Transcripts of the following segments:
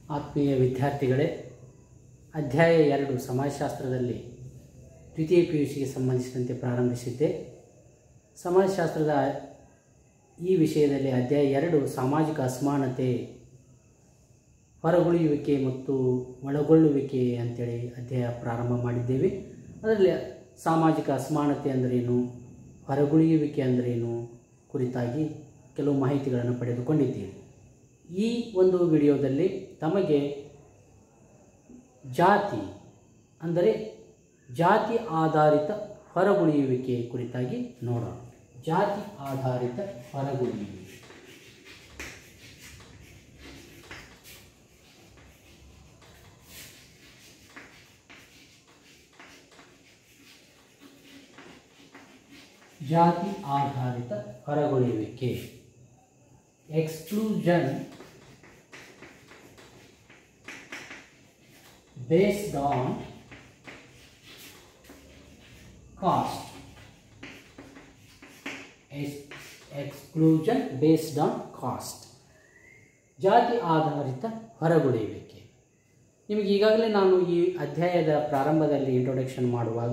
ಆತ್ಮೀಯ ವಿದ್ಯಾರ್ಥಿಗಳೇ ಅಧ್ಯಾಯ ಎರಡು ಸಮಾಜಶಾಸ್ತ್ರದಲ್ಲಿ ದ್ವಿತೀಯ ಪಿ ಯು ಸಿಗೆ ಸಂಬಂಧಿಸಿದಂತೆ ಪ್ರಾರಂಭಿಸಿದ್ದೆ ಸಮಾಜಶಾಸ್ತ್ರದ ಈ ವಿಷಯದಲ್ಲಿ ಅಧ್ಯಾಯ ಎರಡು ಸಾಮಾಜಿಕ ಅಸಮಾನತೆ ಹೊರಗುಳಿಯುವಿಕೆ ಮತ್ತು ಒಳಗೊಳ್ಳುವಿಕೆ ಅಂತೇಳಿ ಅಧ್ಯಾಯ ಪ್ರಾರಂಭ ಮಾಡಿದ್ದೇವೆ ಅದರಲ್ಲಿ ಸಾಮಾಜಿಕ ಅಸಮಾನತೆ ಅಂದರೇನು ಹೊರಗುಳಿಯುವಿಕೆ ಅಂದರೇನು ಕುರಿತಾಗಿ ಕೆಲವು ಮಾಹಿತಿಗಳನ್ನು ಪಡೆದುಕೊಂಡಿದ್ದೀವಿ ಈ ಒಂದು ವಿಡಿಯೋದಲ್ಲಿ ತಮಗೆ ಜಾತಿ ಅಂದರೆ ಜಾತಿ ಆಧಾರಿತ ಹೊರಗುಳಿಯುವಿಕೆ ಕುರಿತಾಗಿ ನೋಡೋಣ ಜಾತಿ ಆಧಾರಿತ ಹೊರಗುಳಿಯುವಿಕೆ ಜಾತಿ ಆಧಾರಿತ ಹೊರಗುಳಿಯುವಿಕೆ exclusion based on cost Ex- exclusion based on cost ಜಾತಿ ಆಧಾರಿತ ಹೊರಗುಳಿಯುವಿಕೆ ನಿಮಗೆ ಈಗಾಗಲೇ ನಾನು ಈ ಅಧ್ಯಾಯದ ಪ್ರಾರಂಭದಲ್ಲಿ ಇಂಟ್ರೊಡಕ್ಷನ್ ಮಾಡುವಾಗ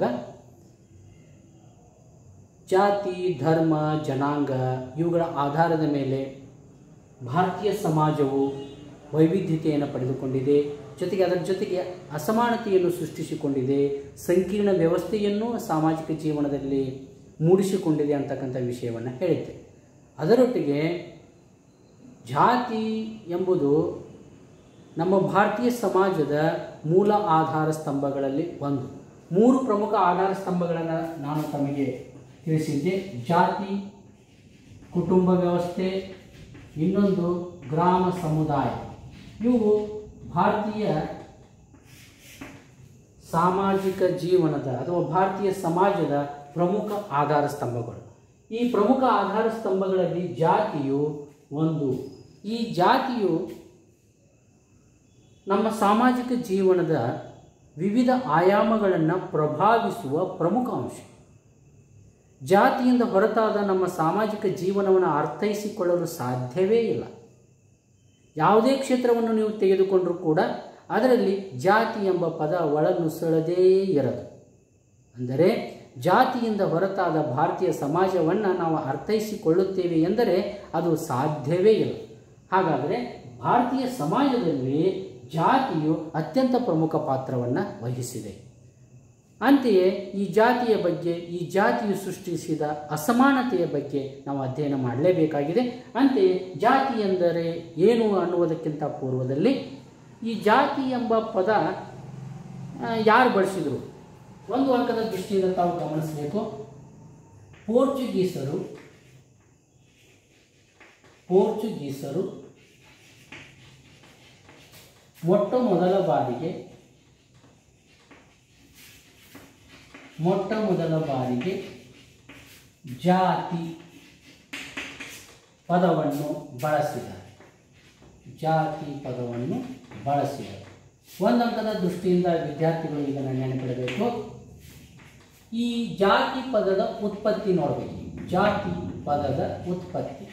ಜಾತಿ ಧರ್ಮ ಜನಾಂಗ ಇವುಗಳ ಆಧಾರದ ಮೇಲೆ ಭಾರತೀಯ ಸಮಾಜವು ವೈವಿಧ್ಯತೆಯನ್ನು ಪಡೆದುಕೊಂಡಿದೆ ಜೊತೆಗೆ ಅದರ ಜೊತೆಗೆ ಅಸಮಾನತೆಯನ್ನು ಸೃಷ್ಟಿಸಿಕೊಂಡಿದೆ ಸಂಕೀರ್ಣ ವ್ಯವಸ್ಥೆಯನ್ನು ಸಾಮಾಜಿಕ ಜೀವನದಲ್ಲಿ ಮೂಡಿಸಿಕೊಂಡಿದೆ ಅಂತಕ್ಕಂಥ ವಿಷಯವನ್ನು ಹೇಳಿದ್ದೆ ಅದರೊಟ್ಟಿಗೆ ಜಾತಿ ಎಂಬುದು ನಮ್ಮ ಭಾರತೀಯ ಸಮಾಜದ ಮೂಲ ಆಧಾರ ಸ್ತಂಭಗಳಲ್ಲಿ ಒಂದು ಮೂರು ಪ್ರಮುಖ ಆಧಾರ ಸ್ತಂಭಗಳನ್ನು ನಾನು ತಮಗೆ ತಿಳಿಸಿದ್ದೆ ಜಾತಿ ಕುಟುಂಬ ವ್ಯವಸ್ಥೆ ಇನ್ನೊಂದು ಗ್ರಾಮ ಸಮುದಾಯ ಇವು ಭಾರತೀಯ ಸಾಮಾಜಿಕ ಜೀವನದ ಅಥವಾ ಭಾರತೀಯ ಸಮಾಜದ ಪ್ರಮುಖ ಆಧಾರ ಸ್ತಂಭಗಳು ಈ ಪ್ರಮುಖ ಆಧಾರ ಸ್ತಂಭಗಳಲ್ಲಿ ಜಾತಿಯು ಒಂದು ಈ ಜಾತಿಯು ನಮ್ಮ ಸಾಮಾಜಿಕ ಜೀವನದ ವಿವಿಧ ಆಯಾಮಗಳನ್ನು ಪ್ರಭಾವಿಸುವ ಪ್ರಮುಖ ಅಂಶ ಜಾತಿಯಿಂದ ಹೊರತಾದ ನಮ್ಮ ಸಾಮಾಜಿಕ ಜೀವನವನ್ನು ಅರ್ಥೈಸಿಕೊಳ್ಳಲು ಸಾಧ್ಯವೇ ಇಲ್ಲ ಯಾವುದೇ ಕ್ಷೇತ್ರವನ್ನು ನೀವು ತೆಗೆದುಕೊಂಡರೂ ಕೂಡ ಅದರಲ್ಲಿ ಜಾತಿ ಎಂಬ ಪದ ಒಳನುಸುಳದೇ ಇರದು ಅಂದರೆ ಜಾತಿಯಿಂದ ಹೊರತಾದ ಭಾರತೀಯ ಸಮಾಜವನ್ನು ನಾವು ಅರ್ಥೈಸಿಕೊಳ್ಳುತ್ತೇವೆ ಎಂದರೆ ಅದು ಸಾಧ್ಯವೇ ಇಲ್ಲ ಹಾಗಾದರೆ ಭಾರತೀಯ ಸಮಾಜದಲ್ಲಿ ಜಾತಿಯು ಅತ್ಯಂತ ಪ್ರಮುಖ ಪಾತ್ರವನ್ನು ವಹಿಸಿದೆ ಅಂತೆಯೇ ಈ ಜಾತಿಯ ಬಗ್ಗೆ ಈ ಜಾತಿಯು ಸೃಷ್ಟಿಸಿದ ಅಸಮಾನತೆಯ ಬಗ್ಗೆ ನಾವು ಅಧ್ಯಯನ ಮಾಡಲೇಬೇಕಾಗಿದೆ ಅಂತೆಯೇ ಜಾತಿ ಎಂದರೆ ಏನು ಅನ್ನುವುದಕ್ಕಿಂತ ಪೂರ್ವದಲ್ಲಿ ಈ ಜಾತಿ ಎಂಬ ಪದ ಆ, ಯಾರು ಬಳಸಿದರು ಒಂದು ಅಂಕದ ದೃಷ್ಟಿಯಿಂದ ತಾವು ಗಮನಿಸಬೇಕು ಪೋರ್ಚುಗೀಸರು ಪೋರ್ಚುಗೀಸರು ಮೊಟ್ಟ ಮೊದಲ ಬಾರಿಗೆ ಮೊಟ್ಟ ಮೊದಲ ಬಾರಿಗೆ ಜಾತಿ ಪದವನ್ನು ಬಳಸಿದ್ದಾರೆ ಜಾತಿ ಪದವನ್ನು ಬಳಸಿದರು ಒಂದು ಅಂಕದ ದೃಷ್ಟಿಯಿಂದ ವಿದ್ಯಾರ್ಥಿಗಳು ಇದನ್ನು ನೆನಪಿಡಬೇಕು ಈ ಜಾತಿ ಪದದ ಉತ್ಪತ್ತಿ ನೋಡಬೇಕು ಜಾತಿ ಪದದ ಉತ್ಪತ್ತಿ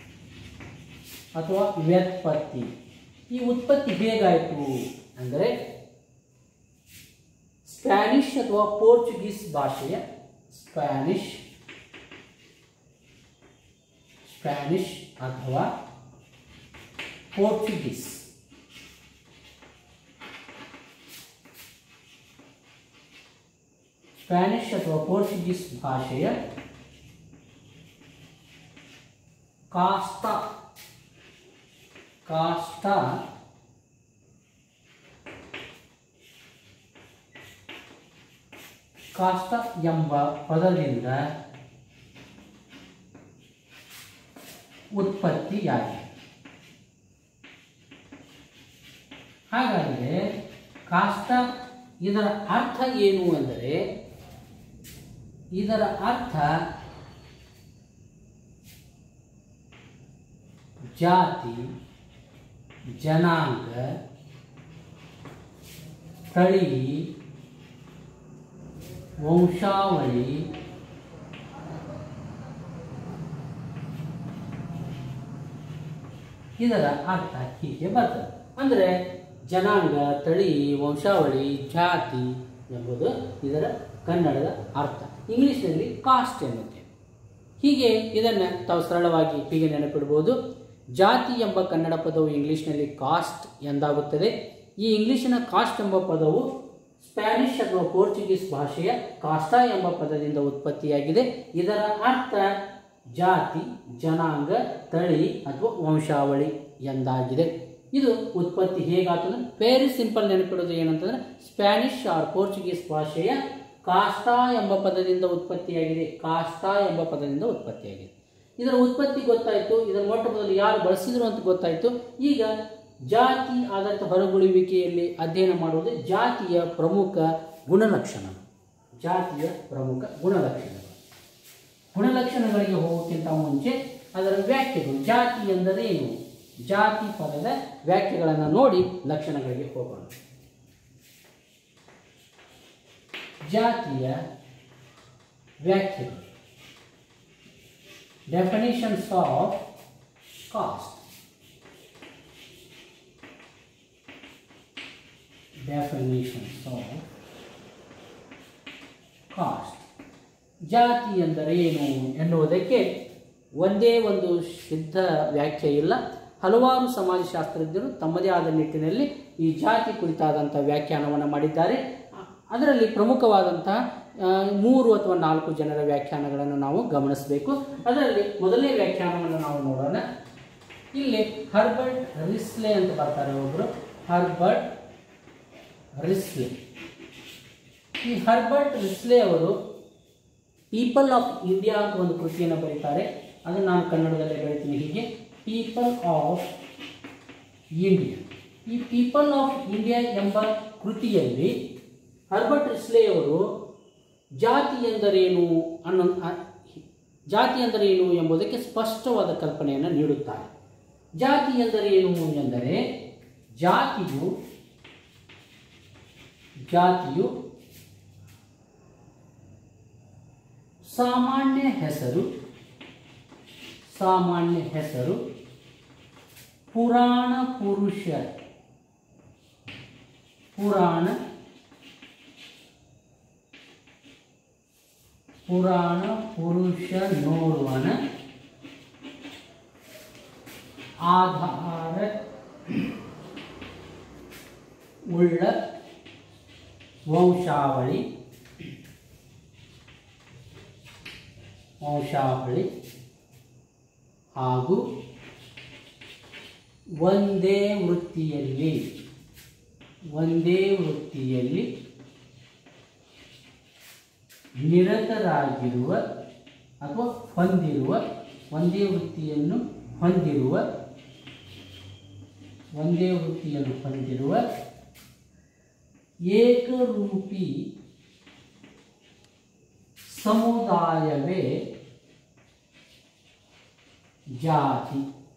ಅಥವಾ ವ್ಯುತ್ಪತ್ತಿ ಈ ಉತ್ಪತ್ತಿ ಹೇಗಾಯಿತು ಅಂದರೆ ಸ್ಪ್ಯಾನಿಷ್ ಅಥವಾ ಪೋರ್ಚುಗೀಸ್ ಭಾಷೆಯ ಸ್ಪ್ಯಾನಿಷ್ ಸ್ಪ್ಯಾನಿಷ್ ಅಥವಾ ಪೋರ್ಚುಗೀಸ್ ಸ್ಪ್ಯಾನಿಷ್ ಅಥವಾ ಪೋರ್ಚುಗೀಸ್ ಭಾಷೆಯ ಕಾಸ್ಟಾ ಕಾಸ್ಟಾ ಕಾಷ್ಟ ಎಂಬ ಪದದಿಂದ ಉತ್ಪತ್ತಿಯಾಗಿದೆ ಹಾಗಾದರೆ ಕಾಷ್ಟ ಇದರ ಅರ್ಥ ಏನು ಅಂದರೆ ಇದರ ಅರ್ಥ ಜಾತಿ ಜನಾಂಗ ತಳಿ ವಂಶಾವಳಿ ಇದರ ಅರ್ಥ ಹೀಗೆ ಬರ್ತದೆ ಅಂದರೆ ಜನಾಂಗ ತಳಿ ವಂಶಾವಳಿ ಜಾತಿ ಎಂಬುದು ಇದರ ಕನ್ನಡದ ಅರ್ಥ ಇಂಗ್ಲೀಷ್ನಲ್ಲಿ ಕಾಸ್ಟ್ ಎನ್ನುತ್ತೆ ಹೀಗೆ ಇದನ್ನು ತಾವು ಸರಳವಾಗಿ ಹೀಗೆ ನೆನಪಿಡ್ಬೋದು ಜಾತಿ ಎಂಬ ಕನ್ನಡ ಪದವು ಇಂಗ್ಲೀಷ್ನಲ್ಲಿ ಕಾಸ್ಟ್ ಎಂದಾಗುತ್ತದೆ ಈ ಇಂಗ್ಲೀಷಿನ ಕಾಸ್ಟ್ ಎಂಬ ಪದವು ಸ್ಪ್ಯಾನಿಷ್ ಅಥವಾ ಪೋರ್ಚುಗೀಸ್ ಭಾಷೆಯ ಕಾಸ್ಟಾ ಎಂಬ ಪದದಿಂದ ಉತ್ಪತ್ತಿಯಾಗಿದೆ ಇದರ ಅರ್ಥ ಜಾತಿ ಜನಾಂಗ ತಳಿ ಅಥವಾ ವಂಶಾವಳಿ ಎಂದಾಗಿದೆ ಇದು ಉತ್ಪತ್ತಿ ಹೇಗಾಗ್ತದೆ ವೆರಿ ಸಿಂಪಲ್ ನೆನಪಿಡೋದು ಏನಂತಂದ್ರೆ ಸ್ಪ್ಯಾನಿಷ್ ಆರ್ ಪೋರ್ಚುಗೀಸ್ ಭಾಷೆಯ ಕಾಸ್ಟಾ ಎಂಬ ಪದದಿಂದ ಉತ್ಪತ್ತಿಯಾಗಿದೆ ಕಾಸ್ಟಾ ಎಂಬ ಪದದಿಂದ ಉತ್ಪತ್ತಿಯಾಗಿದೆ ಇದರ ಉತ್ಪತ್ತಿ ಗೊತ್ತಾಯಿತು ಇದರ ಮೊಟ್ಟ ಮೊದಲು ಯಾರು ಬಳಸಿದ್ರು ಅಂತ ಗೊತ್ತಾಯಿತು ಈಗ ಜಾತಿ ಆಧಾರಿತ ಹೊರಗುಳುವಿಕೆಯಲ್ಲಿ ಅಧ್ಯಯನ ಮಾಡುವುದು ಜಾತಿಯ ಪ್ರಮುಖ ಗುಣಲಕ್ಷಣ ಜಾತಿಯ ಪ್ರಮುಖ ಗುಣಲಕ್ಷಣಗಳು ಗುಣಲಕ್ಷಣಗಳಿಗೆ ಹೋಗೋಕ್ಕಿಂತ ಮುಂಚೆ ಅದರ ವ್ಯಾಖ್ಯೆಗಳು ಜಾತಿ ಎಂದರೆ ಏನು ಜಾತಿ ಪದದ ವ್ಯಾಖ್ಯೆಗಳನ್ನು ನೋಡಿ ಲಕ್ಷಣಗಳಿಗೆ ಹೋಗೋಣ ಜಾತಿಯ ವ್ಯಾಖ್ಯೆಗಳು definitions of caste definitions of caste ಜಾತಿ ಎಂದರೆ ಏನು ಎನ್ನುವುದಕ್ಕೆ ಒಂದೇ ಒಂದು ಸಿದ್ಧ ವ್ಯಾಖ್ಯೆ ಇಲ್ಲ ಹಲವಾರು ಸಮಾಜಶಾಸ್ತ್ರಜ್ಞರು ತಮ್ಮದೇ ಆದ ನಿಟ್ಟಿನಲ್ಲಿ ಈ ಜಾತಿ ಕುರಿತಾದಂಥ ವ್ಯಾಖ್ಯಾನವನ್ನು ಮಾಡಿದ್ದಾರೆ ಅದರಲ್ಲಿ ಪ್ರಮುಖವಾದಂತಹ ಆ, ಮೂರು ಅಥವಾ ನಾಲ್ಕು ಜನರ ವ್ಯಾಖ್ಯಾನಗಳನ್ನು ನಾವು ಗಮನಿಸಬೇಕು ಅದರಲ್ಲಿ ಮೊದಲನೇ ವ್ಯಾಖ್ಯಾನವನ್ನು ನಾವು ನೋಡೋಣ ಇಲ್ಲಿ ಹರ್ಬರ್ಟ್ ರಿಸ್ಲೆ ಅಂತ ಬರ್ತಾರೆ ಒಬ್ಬರು ಹರ್ಬರ್ಟ್ ರಿಸ್ಲೆ ಈ ಹರ್ಬರ್ಟ್ ರಿಸ್ಲೆ ಅವರು ಪೀಪಲ್ ಆಫ್ ಇಂಡಿಯಾ ಅಂತ ಒಂದು ಕೃತಿಯನ್ನು ಬರೀತಾರೆ ಅದನ್ನು ನಾನು ಕನ್ನಡದಲ್ಲೇ ಬರೀತೀನಿ ಹೀಗೆ ಪೀಪಲ್ ಆಫ್ ಇಂಡಿಯಾ ಈ ಪೀಪಲ್ ಆಫ್ ಇಂಡಿಯಾ ಎಂಬ ಕೃತಿಯಲ್ಲಿ ಹರ್ಬರ್ಟ್ ರಿಸ್ಲೆಯವರು ಜಾತಿ ಎಂದರೇನು ಅನ್ನೋ ಆ- ಜಾತಿ ಎಂದರೇನು ಎಂಬುದಕ್ಕೆ ಸ್ಪಷ್ಟವಾದ ಕಲ್ಪನೆಯನ್ನು ನೀಡುತ್ತಾರೆ ಜಾತಿ ಎಂದರೇನು ಎಂದರೆ ಜಾತಿಯು ಜಾತಿಯು ಸಾಮಾನ್ಯ ಹೆಸರು ಸಾಮಾನ್ಯ ಹೆಸರು ಪುರಾಣ ಪುರುಷ ಪುರಾಣ ಪುರಾಣ ಪುರುಷ ನೋಡುವನ ಆಧಾರ ಉಳ್ಳ ವಂಶಾವಳಿ ವಂಶಾವಳಿ ಹಾಗೂ ಒಂದೇ ವೃತ್ತಿಯಲ್ಲಿ ಒಂದೇ ವೃತ್ತಿಯಲ್ಲಿ ನಿರತರಾಗಿರುವ ಅಥವಾ ಹೊಂದಿರುವ ಒಂದೇ ವೃತ್ತಿಯನ್ನು ಹೊಂದಿರುವ ಒಂದೇ ವೃತ್ತಿಯನ್ನು ಹೊಂದಿರುವ ಏಕರೂಪಿ ಸಮುದಾಯವೇ ಜಾತಿ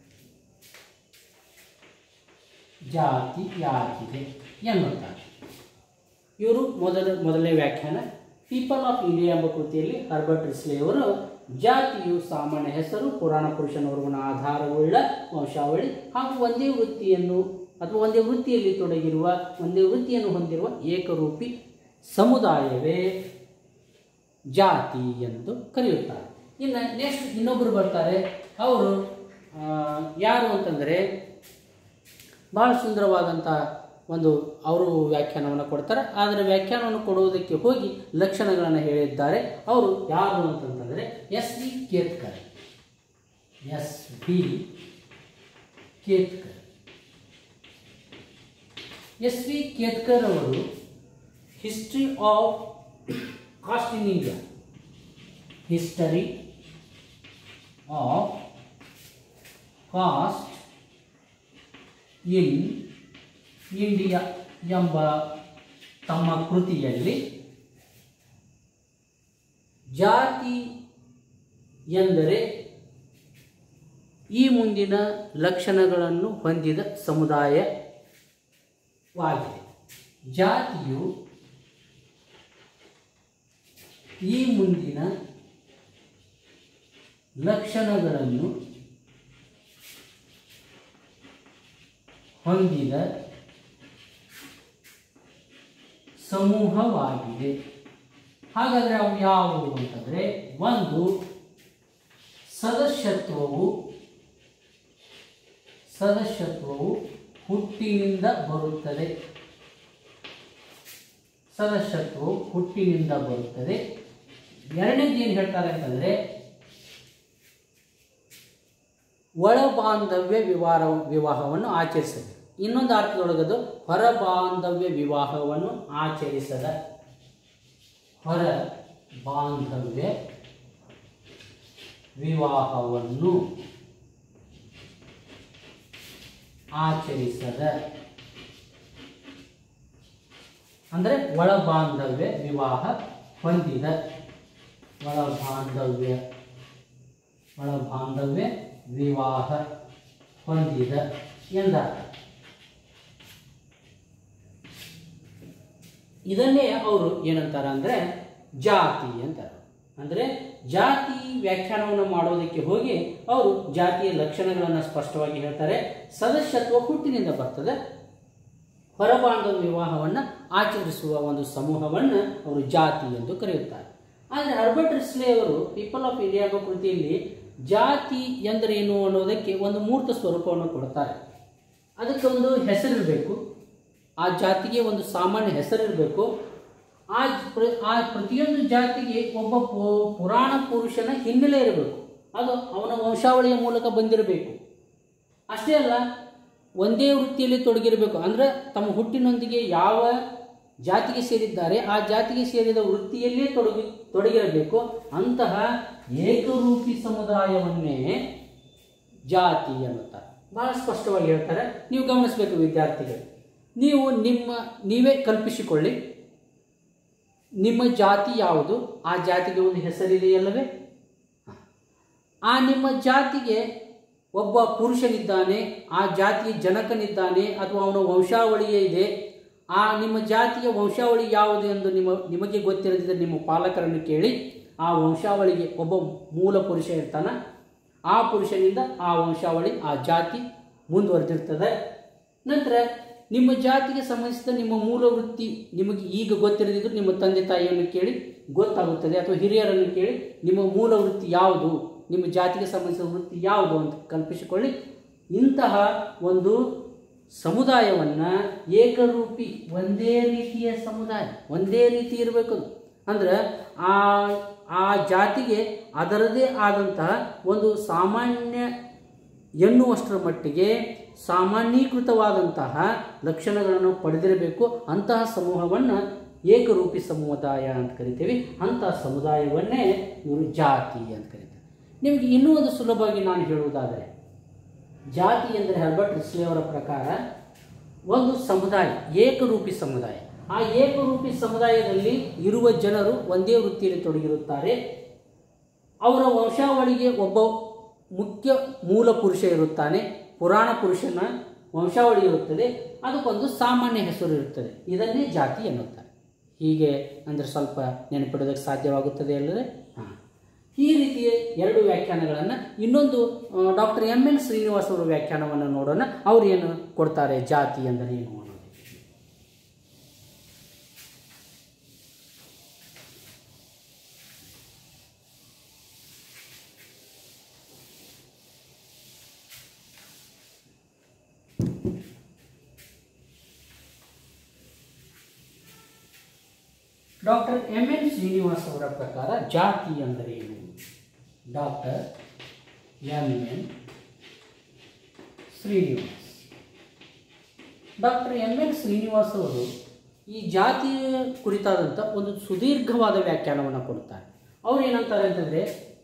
ಜಾತಿಯಾಗಿದೆ ಎನ್ನುತ್ತಾರೆ ಇವರು ಮೊದಲ ಮೊದಲನೇ ವ್ಯಾಖ್ಯಾನ ಪೀಪಲ್ ಆಫ್ ಇಂಡಿಯಾ ಎಂಬ ಕೃತಿಯಲ್ಲಿ ಹರ್ಬರ್ಟ್ ರಿಸ್ಲೆ ಅವರು ಜಾತಿಯು ಸಾಮಾನ್ಯ ಹೆಸರು ಪುರಾಣ ಪುರುಷನವರ್ಗನ ಆಧಾರವುಳ್ಳ ವಂಶಾವಳಿ ಹಾಗೂ ಒಂದೇ ವೃತ್ತಿಯನ್ನು ಅಥವಾ ಒಂದೇ ವೃತ್ತಿಯಲ್ಲಿ ತೊಡಗಿರುವ ಒಂದೇ ವೃತ್ತಿಯನ್ನು ಹೊಂದಿರುವ ಏಕರೂಪಿ ಸಮುದಾಯವೇ ಜಾತಿ ಎಂದು ಕರೆಯುತ್ತಾರೆ ಇನ್ನು ನೆಕ್ಸ್ಟ್ ಇನ್ನೊಬ್ಬರು ಬರ್ತಾರೆ ಅವರು ಆ, ಯಾರು ಅಂತಂದರೆ ಭಾಳ ಸುಂದರವಾದಂಥ ಒಂದು ಅವರು ವ್ಯಾಖ್ಯಾನವನ್ನು ಕೊಡ್ತಾರೆ ಆದರೆ ವ್ಯಾಖ್ಯಾನವನ್ನು ಕೊಡುವುದಕ್ಕೆ ಹೋಗಿ ಲಕ್ಷಣಗಳನ್ನು ಹೇಳಿದ್ದಾರೆ ಅವರು ಯಾರು ಅಂತಂತಂದರೆ S V Ketkar S V Ketkar S V Ketkar ಅವರು history of caste in India history of caste in India ಎಂಬ ತಮ್ಮ ಕೃತಿಯಲ್ಲಿ ಜಾತಿ ಎಂದರೆ ಈ ಮುಂದಿನ ಲಕ್ಷಣಗಳನ್ನು ಹೊಂದಿದ ಸಮುದಾಯವಾಗಿದೆ ಜಾತಿಯು ಈ ಮುಂದಿನ ಲಕ್ಷಣಗಳನ್ನು ಹೊಂದಿದ ಸಮೂಹವಾಗಿದೆ ಹಾಗಾದರೆ ಅವು ಯಾವುವು ಅಂತಂದರೆ ಒಂದು ಸದಸ್ಯತ್ವವು ಸದಸ್ಯತ್ವವು ಹುಟ್ಟಿನಿಂದ ಬರುತ್ತದೆ ಸದಸ್ಯತ್ವವು ಹುಟ್ಟಿನಿಂದ ಬರುತ್ತದೆ ಎರಡನೇದು ಏನು ಹೇಳ್ತಾರೆ ಅಂತಂದರೆ ಒಳ ಬಾಂಧವ್ಯ ವಿವಾಹ ವಿವಾಹವನ್ನು ಆಚರಿಸದೆ ಇನ್ನೊಂದು ಅರ್ಥದೊಳಗದು ಹೊರ ಬಾಂಧವ್ಯ ವಿವಾಹವನ್ನು ಆಚರಿಸದ ಹೊರ ಬಾಂಧವ್ಯ ವಿವಾಹವನ್ನು ಆಚರಿಸದ ಅಂದರೆ ಒಳ ಬಾಂಧವ್ಯ ವಿವಾಹ ಹೊಂದಿದ ಒಳ ಬಾಂಧವ್ಯ ಒಳ ಬಾಂಧವ್ಯ ವಿವಾಹ ಹೊಂದಿದ ಎಂದರ್ಥ ಇದನ್ನೇ ಅವರು ಏನಂತಾರ ಅಂದರೆ ಜಾತಿ ಅಂತಾರೆ ಅಂದರೆ ಜಾತಿ ವ್ಯಾಖ್ಯಾನವನ್ನು ಮಾಡೋದಕ್ಕೆ ಹೋಗಿ ಅವರು ಜಾತಿಯ ಲಕ್ಷಣಗಳನ್ನು ಸ್ಪಷ್ಟವಾಗಿ ಹೇಳ್ತಾರೆ ಸದಸ್ಯತ್ವ ಹುಟ್ಟಿನಿಂದ ಬರ್ತದೆ ಹೊರಬಾಂಧವ ವಿವಾಹವನ್ನು ಆಚರಿಸುವ ಒಂದು ಸಮೂಹವನ್ನು ಅವರು ಜಾತಿ ಎಂದು ಕರೆಯುತ್ತಾರೆ ಆದರೆ ಹರ್ಬರ್ಟ್ ರಿಸ್ಲೆ ಅವರು ಪೀಪಲ್ ಆಫ್ ಇಂಡಿಯಾ ಎಂಬ ಕೃತಿಯಲ್ಲಿ ಜಾತಿ ಎಂದರೇನು ಅನ್ನೋದಕ್ಕೆ ಒಂದು ಮೂರ್ತ ಸ್ವರೂಪವನ್ನು ಕೊಡ್ತಾರೆ ಅದಕ್ಕೆ ಒಂದು ಹೆಸರಿರಬೇಕು ಆ ಜಾತಿಗೆ ಒಂದು ಸಾಮಾನ್ಯ ಹೆಸರಿರಬೇಕು ಆ ಪ್ರ- ಆ ಪ್ರತಿಯೊಂದು ಜಾತಿಗೆ ಒಬ್ಬ ಪು- ಪುರಾಣ ಪುರುಷನ ಹಿನ್ನೆಲೆ ಇರಬೇಕು ಅದು ಅವನ ವಂಶಾವಳಿಯ ಮೂಲಕ ಬಂದಿರಬೇಕು ಅಷ್ಟೇ ಅಲ್ಲ ಒಂದೇ ವೃತ್ತಿಯಲ್ಲಿ ತೊಡಗಿರಬೇಕು ಅಂದರೆ ತಮ್ಮ ಹುಟ್ಟಿನೊಂದಿಗೆ ಯಾವ ಜಾತಿಗೆ ಸೇರಿದ್ದಾರೆ ಆ ಜಾತಿಗೆ ಸೇರಿದ ವೃತ್ತಿಯಲ್ಲೇ ತೊಡಗಿ ತೊಡಗಿರಬೇಕು ಅಂತಹ ಏಕರೂಪಿ ಸಮುದಾಯವನ್ನೇ ಜಾತಿ ಎನ್ನುತ್ತಾರೆ ಬಹಳ ಸ್ಪಷ್ಟವಾಗಿ ಹೇಳ್ತಾರೆ ನೀವು ಗಮನಿಸಬೇಕು ವಿದ್ಯಾರ್ಥಿಗಳು ನೀವು ನಿಮ್ಮ ನೀವೇ ಕಲ್ಪಿಸಿಕೊಳ್ಳಿ ನಿಮ್ಮ ಜಾತಿ ಯಾವುದು ಆ ಜಾತಿಗೆ ಒಂದು ಹೆಸರಿದೆಯಲ್ಲವೇ ಹ. ಆ ನಿಮ್ಮ ಜಾತಿಗೆ ಒಬ್ಬ ಪುರುಷನಿದ್ದಾನೆ ಆ ಜಾತಿಯ ಜನಕನಿದ್ದಾನೆ ಅಥವಾ ಅವನ ವಂಶಾವಳಿಯೇ ಇದೆ ಆ ನಿಮ್ಮ ಜಾತಿಯ ವಂಶಾವಳಿ ಯಾವುದು ಎಂದು ನಿಮ್ಮ ನಿಮಗೆ ಗೊತ್ತಿರದಿದ್ದರೆ ನಿಮ್ಮ ಪಾಲಕರನ್ನು ಕೇಳಿ ಆ ವಂಶಾವಳಿಗೆ ಒಬ್ಬ ಮೂಲ ಪುರುಷ ಇರ್ತಾನೆ ಆ ಪುರುಷನಿಂದ ಆ ವಂಶಾವಳಿ ಆ ಜಾತಿ ಮುಂದುವರೆದಿರ್ತದೆ ನಂತರ ನಿಮ್ಮ ಜಾತಿಗೆ ಸಂಬಂಧಿಸಿದ ನಿಮ್ಮ ಮೂಲ ವೃತ್ತಿ ನಿಮಗೆ ಈಗ ಗೊತ್ತಿರದಿದ್ದರೂ ನಿಮ್ಮ ತಂದೆ ತಾಯಿಯನ್ನು ಕೇಳಿ ಗೊತ್ತಾಗುತ್ತದೆ ಅಥವಾ ಹಿರಿಯರನ್ನು ಕೇಳಿ ನಿಮ್ಮ ಮೂಲ ವೃತ್ತಿ ಯಾವುದು ನಿಮ್ಮ ಜಾತಿಗೆ ಸಂಬಂಧಿಸಿದ ವೃತ್ತಿ ಯಾವುದು ಅಂತ ಕಲ್ಪಿಸಿಕೊಳ್ಳಿ ಇಂತಹ ಒಂದು ಸಮುದಾಯವನ್ನು ಏಕರೂಪಿ ಒಂದೇ ರೀತಿಯ ಸಮುದಾಯ ಒಂದೇ ರೀತಿ ಇರಬೇಕು ಅದು. ಅಂದ್ರೆ ಆ ಆ ಜಾತಿಗೆ ಅದರದೇ ಆದಂತಹ ಒಂದು ಸಾಮಾನ್ಯ ಎನ್ನುವಷ್ಟರ ಮಟ್ಟಿಗೆ ಸಾಮಾನ್ಯೀಕೃತವಾದಂತಹ ಲಕ್ಷಣಗಳನ್ನು ಪಡೆದಿರಬೇಕು ಅಂತಹ ಸಮೂಹವನ್ನು ಏಕರೂಪಿ ಸಮುದಾಯ ಅಂತ ಕರಿತೀವಿ ಅಂತಹ ಸಮುದಾಯವನ್ನೇ ಇವರು ಜಾತಿ ಅಂತ ಕರೀತಾರೆ ನಿಮಗೆ ಇನ್ನೂ ಒಂದು ಸುಲಭವಾಗಿ ನಾನು ಹೇಳುವುದಾದರೆ ಜಾತಿ ಎಂದರೆ ಹರ್ಬರ್ಟ್ ರಿಸ್ಲೆ ಅವರ ಪ್ರಕಾರ ಒಂದು ಸಮುದಾಯ ಏಕರೂಪಿ ಸಮುದಾಯ ಆ ಏಕರೂಪಿ ಸಮುದಾಯದಲ್ಲಿ ಇರುವ ಜನರು ಒಂದೇ ವೃತ್ತಿಯಲ್ಲಿ ತೊಡಗಿರುತ್ತಾರೆ ಅವರ ವಂಶಾವಳಿಗೆ ಒಬ್ಬ ಮುಖ್ಯ ಮೂಲ ಪುರುಷ ಇರುತ್ತಾನೆ ಪುರಾಣ ಪುರುಷನ ವಂಶಾವಳಿ ಇರುತ್ತದೆ ಅದಕ್ಕೊಂದು ಸಾಮಾನ್ಯ ಹೆಸರು ಇರುತ್ತದೆ ಇದನ್ನೇ ಜಾತಿ ಎನ್ನುತ್ತಾರೆ ಹೀಗೆ ಅಂದರೆ ಸ್ವಲ್ಪ ನೆನಪಿಡೋದಕ್ಕೆ ಸಾಧ್ಯವಾಗುತ್ತದೆ ಅಲ್ಲದೆ ಹಾಂ ಈ ರೀತಿಯ ಎರಡು ವ್ಯಾಖ್ಯಾನಗಳನ್ನು ಇನ್ನೊಂದು ಡಾಕ್ಟರ್ ಎಂ ಎನ್ ಶ್ರೀನಿವಾಸ್ ಅವರ ವ್ಯಾಖ್ಯಾನವನ್ನು ನೋಡೋಣ ಅವ್ರು ಏನು ಕೊಡ್ತಾರೆ ಜಾತಿ ಅಂದರೆ ಏನು ಅನ್ನೋದು ಡಾಕ್ಟರ್ ಎಂ ಎನ್ ಶ್ರೀನಿವಾಸ್ ಅವರ ಪ್ರಕಾರ ಜಾತಿ ಅಂದರೆ ಏನು doctor M N Srinivas doctor M N Srinivas ಅವರು ಈ ಜಾತಿಯ ಕುರಿತಾದಂಥ ಒಂದು ಸುದೀರ್ಘವಾದ ವ್ಯಾಖ್ಯಾನವನ್ನು ಕೊಡ್ತಾರೆ ಅವ್ರು ಏನಂತಾರೆ ಅಂತಂದರೆ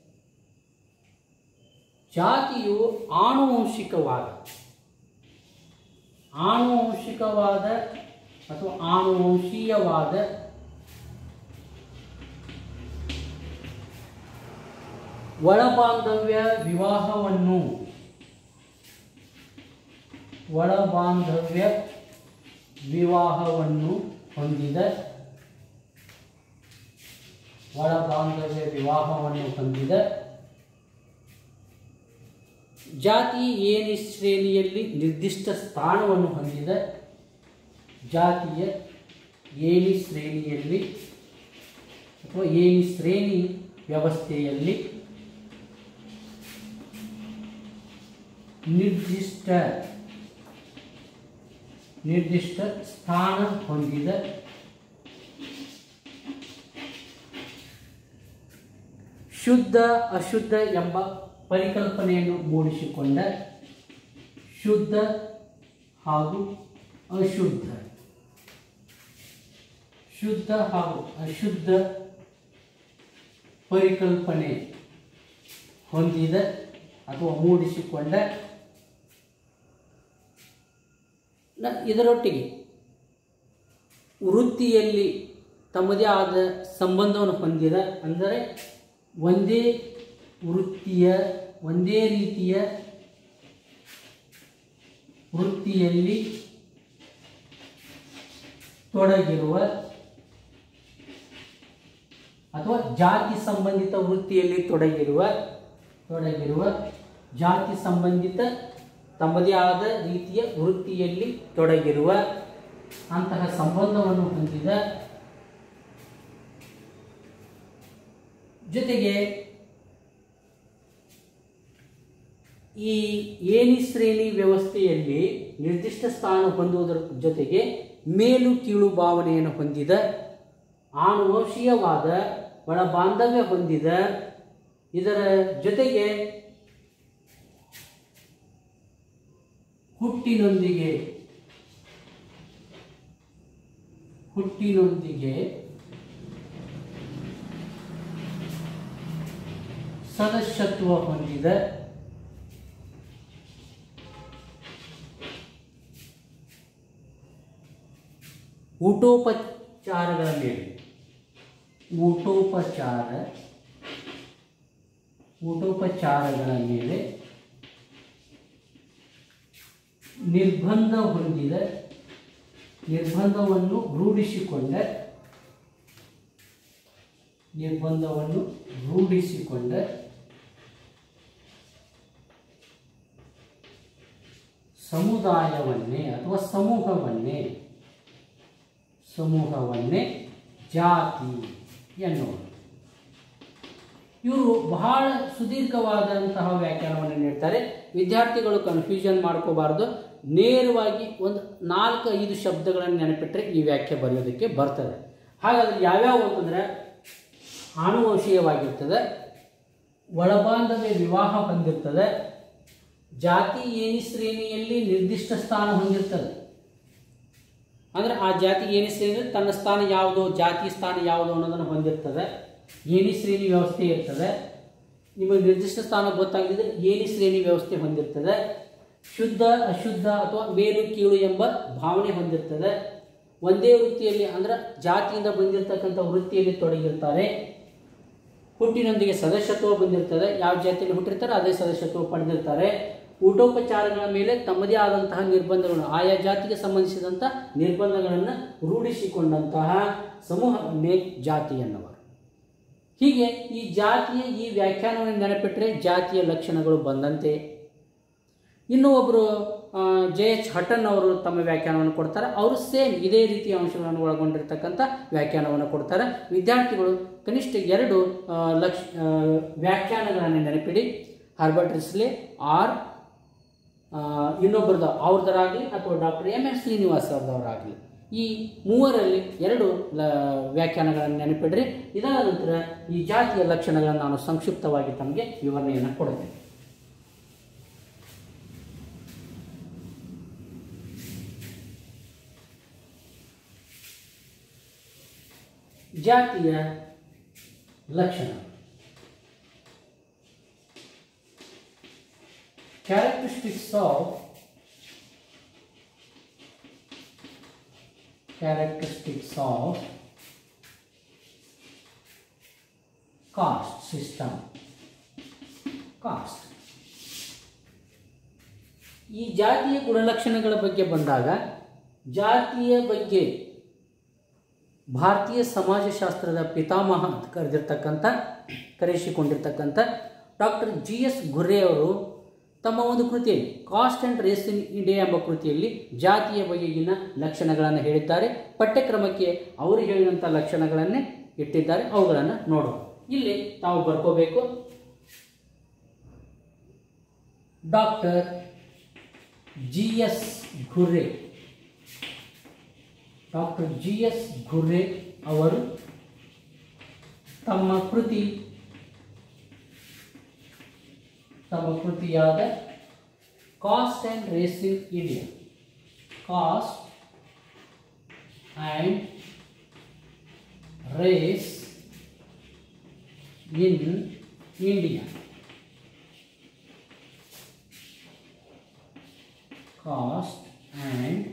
ಜಾತಿಯು ಆನುವಂಶಿಕವಾದ ಆನುವಂಶಿಕವಾದ ಅಥವಾ ಆನುವಂಶೀಯವಾದ ಒಳಬಾಂಧವ್ಯ ವಿವಾಹವನ್ನು ಒಳಬಾಂಧವ್ಯ ವಿವಾಹವನ್ನು ಹೊಂದಿದ ಒಳಬಾಂಧವ್ಯ ವಿವಾಹವನ್ನು ಹೊಂದಿದ ಜಾತಿ ಏನಿ ಶ್ರೇಣಿಯಲ್ಲಿ ನಿರ್ದಿಷ್ಟ ಸ್ಥಾನವನ್ನು ಹೊಂದಿದ ಜಾತಿಯ ಏಣಿ ಶ್ರೇಣಿಯಲ್ಲಿ ಅಥವಾ ಏಣಿ ಶ್ರೇಣಿ ವ್ಯವಸ್ಥೆಯಲ್ಲಿ ನಿರ್ದಿಷ್ಟ ನಿರ್ದಿಷ್ಟ ಸ್ಥಾನ ಹೊಂದಿದ ಶುದ್ಧ ಅಶುದ್ಧ ಎಂಬ ಪರಿಕಲ್ಪನೆಯನ್ನು ಮೂಡಿಸಿಕೊಂಡ ಶುದ್ಧ ಹಾಗೂ ಅಶುದ್ಧ ಶುದ್ಧ ಹಾಗೂ ಅಶುದ್ಧ ಪರಿಕಲ್ಪನೆ ಹೊಂದಿದ ಅಥವಾ ಮೂಡಿಸಿಕೊಂಡ ನ- ಇದರೊಟ್ಟಿಗೆ ವೃತ್ತಿಯಲ್ಲಿ ತಮ್ಮದೇ ಆದ ಸಂಬಂಧವನ್ನು ಹೊಂದಿದ ಅಂದರೆ ಒಂದೇ ವೃತ್ತಿಯ ಒಂದೇ ರೀತಿಯ ವೃತ್ತಿಯಲ್ಲಿ ತೊಡಗಿರುವ ಅಥವಾ ಜಾತಿ ಸಂಬಂಧಿತ ವೃತ್ತಿಯಲ್ಲಿ ತೊಡಗಿರುವ ತೊಡಗಿರುವ ಜಾತಿ ಸಂಬಂಧಿತ ತಮ್ಮದೇ ಆದ ರೀತಿಯ ವೃತ್ತಿಯಲ್ಲಿ ತೊಡಗಿರುವ ಅಂತಹ ಸಂಬಂಧವನ್ನು ಹೊಂದಿದ ಜೊತೆಗೆ ಈ ಏಣಿ ಶ್ರೇಣಿ ವ್ಯವಸ್ಥೆಯಲ್ಲಿ ನಿರ್ದಿಷ್ಟ ಸ್ಥಾನ ಹೊಂದುವುದರ ಜೊತೆಗೆ ಮೇಲು ಕೀಳು ಭಾವನೆಯನ್ನು ಹೊಂದಿದ ಆನುವಂಶೀಯವಾದ ಒಳ ಬಾಂಧವ್ಯ ಹೊಂದಿದ ಇದರ ಜೊತೆಗೆ ಹುಟ್ಟಿನೊಂದಿಗೆ ಹುಟ್ಟಿನೊಂದಿಗೆ ಸದಸ್ಯತ್ವ ಹೊಂದಿದ ಊಟೋಪಚಾರಗಳ ಮೇಲೆ ಊಟೋಪಚಾರ ಊಟೋಪಚಾರಗಳ ಮೇಲೆ ನಿರ್ಬಂಧ ಹೊಂದಿದ ನಿರ್ಬಂಧವನ್ನು ರೂಢಿಸಿಕೊಂಡ ನಿರ್ಬಂಧವನ್ನು ರೂಢಿಸಿಕೊಂಡ ಸಮುದಾಯವನ್ನೇ ಅಥವಾ ಸಮೂಹವನ್ನೇ ಸಮೂಹವನ್ನೇ ಜಾತಿ ಎನ್ನುವರು ಇವರು ಬಹಳ ಸುದೀರ್ಘವಾದಂತಹ ವ್ಯಾಖ್ಯಾನವನ್ನು ನೀಡ್ತಾರೆ ವಿದ್ಯಾರ್ಥಿಗಳು ಕನ್ಫ್ಯೂಷನ್ ಮಾಡ್ಕೋಬಾರ್ದು ನೇರವಾಗಿ ಒಂದು ನಾಲ್ಕು ಐದು ಶಬ್ದಗಳನ್ನು ನೆನಪಿಟ್ಟರೆ ಈ ವ್ಯಾಖ್ಯೆ ಬರೆಯೋದಕ್ಕೆ ಬರ್ತದೆ ಹಾಗಾದ್ರೆ ಯಾವ್ಯಾವ ಅಂತಂದರೆ ಆನುವಂಶೀಯವಾಗಿರ್ತದೆ ಒಳಬಾಂಧವ್ಯ ವಿವಾಹ ಹೊಂದಿರ್ತದೆ ಜಾತಿ ಏಣಿ ಶ್ರೇಣಿಯಲ್ಲಿ ನಿರ್ದಿಷ್ಟ ಸ್ಥಾನ ಹೊಂದಿರ್ತದೆ ಅಂದರೆ ಆ ಜಾತಿ ಏಣಿ ಶ್ರೇಣಿ ತನ್ನ ಸ್ಥಾನ ಯಾವುದು ಜಾತಿ ಸ್ಥಾನ ಯಾವುದು ಅನ್ನೋದನ್ನು ಹೊಂದಿರ್ತದೆ ಏಣಿ ಶ್ರೇಣಿ ವ್ಯವಸ್ಥೆ ಇರ್ತದೆ ನಿಮಗೆ ನಿರ್ದಿಷ್ಟ ಸ್ಥಾನ ಗೊತ್ತಾಗದಿದ್ರೆ ಏಣಿ ಶ್ರೇಣಿ ವ್ಯವಸ್ಥೆ ಹೊಂದಿರ್ತದೆ ಶುದ್ಧ ಅಶುದ್ಧ ಅಥವಾ ಮೇಲು ಕೀಳು ಎಂಬ ಭಾವನೆ ಹೊಂದಿರ್ತದೆ ಒಂದೇ ವೃತ್ತಿಯಲ್ಲಿ ಅಂದ್ರೆ ಜಾತಿಯಿಂದ ಬಂದಿರತಕ್ಕಂಥ ವೃತ್ತಿಯಲ್ಲಿ ತೊಡಗಿರ್ತಾರೆ ಹುಟ್ಟಿನೊಂದಿಗೆ ಸದಸ್ಯತ್ವ ಬಂದಿರ್ತದೆ ಯಾವ ಜಾತಿಯಲ್ಲಿ ಹುಟ್ಟಿರ್ತಾರೆ ಅದೇ ಸದಸ್ಯತ್ವ ಪಡೆದಿರ್ತಾರೆ ಊಟೋಪಚಾರಗಳ ಮೇಲೆ ತಮ್ಮದೇ ಆದಂತಹ ನಿರ್ಬಂಧಗಳನ್ನು ಆಯಾ ಜಾತಿಗೆ ಸಂಬಂಧಿಸಿದಂಥ ನಿರ್ಬಂಧಗಳನ್ನು ರೂಢಿಸಿಕೊಂಡಂತಹ ಸಮೂಹವನ್ನೇ ಜಾತಿ ಎನ್ನುವರು ಹೀಗೆ ಈ ಜಾತಿಯ ಈ ವ್ಯಾಖ್ಯಾನವನ್ನು ನೆನಪಿಟ್ಟರೆ ಜಾತಿಯ ಲಕ್ಷಣಗಳು ಬಂದಂತೆ ಇನ್ನು ಒಬ್ಬರು ಜೆ ಎಚ್ ಹಟನ್ ಅವರು ತಮ್ಮ ವ್ಯಾಖ್ಯಾನವನ್ನು ಕೊಡ್ತಾರೆ ಅವರು ಸೇಮ್ ಇದೇ ರೀತಿಯ ಅಂಶಗಳನ್ನು ಒಳಗೊಂಡಿರ್ತಕ್ಕಂಥ ವ್ಯಾಖ್ಯಾನವನ್ನು ಕೊಡ್ತಾರೆ ವಿದ್ಯಾರ್ಥಿಗಳು ಕನಿಷ್ಠ ಎರಡು ಆ, ಲಕ್ಷ ಆ, ವ್ಯಾಖ್ಯಾನಗಳನ್ನು ನೆನಪಿಡಿ ಹರ್ಬರ್ಟ್ ರಿಸ್ಲೆ ಆರ್ ಇನ್ನೊಬ್ಬರದ ಅವ್ರದ್ದರಾಗಲಿ ಅಥವಾ ಡಾಕ್ಟರ್ ಎಮ್ ಎಸ್ ಶ್ರೀನಿವಾಸ್ ಅವ್ರದವರಾಗಲಿ ಈ ಮೂವರಲ್ಲಿ ಎರಡು ಲ ವ್ಯಾಖ್ಯಾನಗಳನ್ನು ನೆನಪಿಡ್ರಿ ಇದಾದ ನಂತರ ಈ ಜಾತಿಯ ಲಕ್ಷಣಗಳನ್ನು ನಾನು ಸಂಕ್ಷಿಪ್ತವಾಗಿ ತಮಗೆ ವಿವರಣೆಯನ್ನು ಕೊಡುತ್ತೇನೆ ಜಾತಿಯ ಲಕ್ಷಣ characteristics of characteristics of caste system caste ಈ ಜಾತಿಯ ಗುಣಲಕ್ಷಣಗಳ ಬಗ್ಗೆ ಬಂದಾಗ ಜಾತಿಯ ಬಗ್ಗೆ ಭಾರತೀಯ ಸಮಾಜಶಾಸ್ತ್ರದ ಪಿತಾಮಹ ಅಂತ ಕರೆದಿರ್ತಕ್ಕಂಥ ಕರೆಸಿಕೊಂಡಿರ್ತಕ್ಕಂಥ ಡಾಕ್ಟರ್ ಜಿ ಎಸ್ ಗುರ್ರೆ ಅವರು ತಮ್ಮ ಒಂದು ಕೃತಿಯಲ್ಲಿ caste and race in India ಎಂಬ ಕೃತಿಯಲ್ಲಿ ಜಾತಿಯ ಬಗೆಗಿನ ಲಕ್ಷಣಗಳನ್ನು ಹೇಳಿದ್ದಾರೆ ಪಠ್ಯಕ್ರಮಕ್ಕೆ ಅವರು ಹೇಳಿದಂಥ ಲಕ್ಷಣಗಳನ್ನೇ ಇಟ್ಟಿದ್ದಾರೆ ಅವುಗಳನ್ನು ನೋಡೋಣ ಇಲ್ಲಿ ತಾವು ಬರ್ಕೋಬೇಕು doctor G S Ghurye doctor G S Ghurye ಅವರು ತಮ್ಮ ಕೃತಿ ತಮ್ಮ ಕೃತಿಯಾದ caste and race in India caste and race in India caste and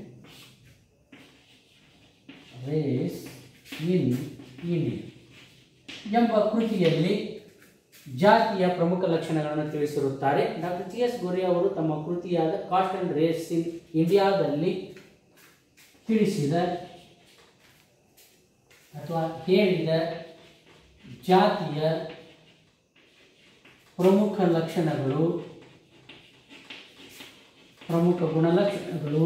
race in India ಎಂಬ ಕೃತಿಯಲ್ಲಿ ಜಾತಿಯ ಪ್ರಮುಖ ಲಕ್ಷಣಗಳನ್ನು ತಿಳಿಸಿರುತ್ತಾರೆ ಡಾಕ್ಟರ್ ಟಿ ಎಸ್ ಗೋರೆ ಅವರು ತಮ್ಮ ಕೃತಿಯಾದ ಕಾಸ್ಟ್ ಆ್ಯಂಡ್ ರೇಸ್ ಇನ್ ಇಂಡಿಯಾದಲ್ಲಿ ತಿಳಿಸಿದ ಅಥವಾ ಹೇಳಿದ ಜಾತಿಯ ಪ್ರಮುಖ ಲಕ್ಷಣಗಳು ಪ್ರಮುಖ ಗುಣಲಕ್ಷಣಗಳು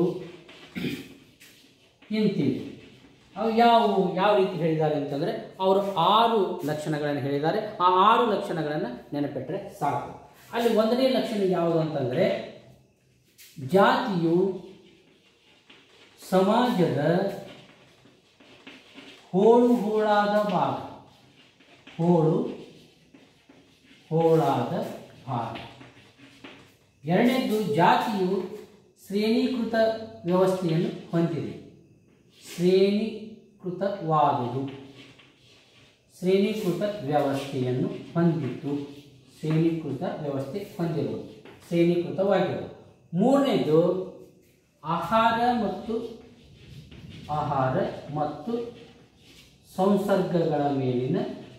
ಇಂತಿವೆ ಅವು ಯಾವುವು ಯಾವ ರೀತಿ ಹೇಳಿದ್ದಾರೆ ಅಂತಂದರೆ ಅವರು ಆರು ಲಕ್ಷಣಗಳನ್ನು ಹೇಳಿದ್ದಾರೆ ಆ ಆರು ಲಕ್ಷಣಗಳನ್ನು ನೆನಪಿಟ್ಟರೆ ಸಾಕು ಅಲ್ಲಿ ಒಂದನೇ ಲಕ್ಷಣ ಯಾವುದು ಅಂತಂದರೆ ಜಾತಿಯು ಸಮಾಜದ ಹೋಳು ಹೋಳಾದ ಭಾಗ ಹೋಳು ಹೋಳಾದ ಭಾಗ ಎರಡನೇದು ಜಾತಿಯು ಶ್ರೇಣೀಕೃತ ವ್ಯವಸ್ಥೆಯನ್ನು ಹೊಂದಿದೆ ಶ್ರೇಣೀಕೃತವಾದುದು ಶ್ರೇಣೀಕೃತ ವ್ಯವಸ್ಥೆಯನ್ನು ಹೊಂದಿದ್ದು ಶ್ರೇಣೀಕೃತ ವ್ಯವಸ್ಥೆ ಹೊಂದಿರುವುದು ಶ್ರೇಣೀಕೃತವಾಗಿರುವುದು ಮೂರನೇದು ಆಹಾರ ಮತ್ತು ಆಹಾರ ಮತ್ತು ಸಂಸರ್ಗಗಳ ಮೇಲಿನ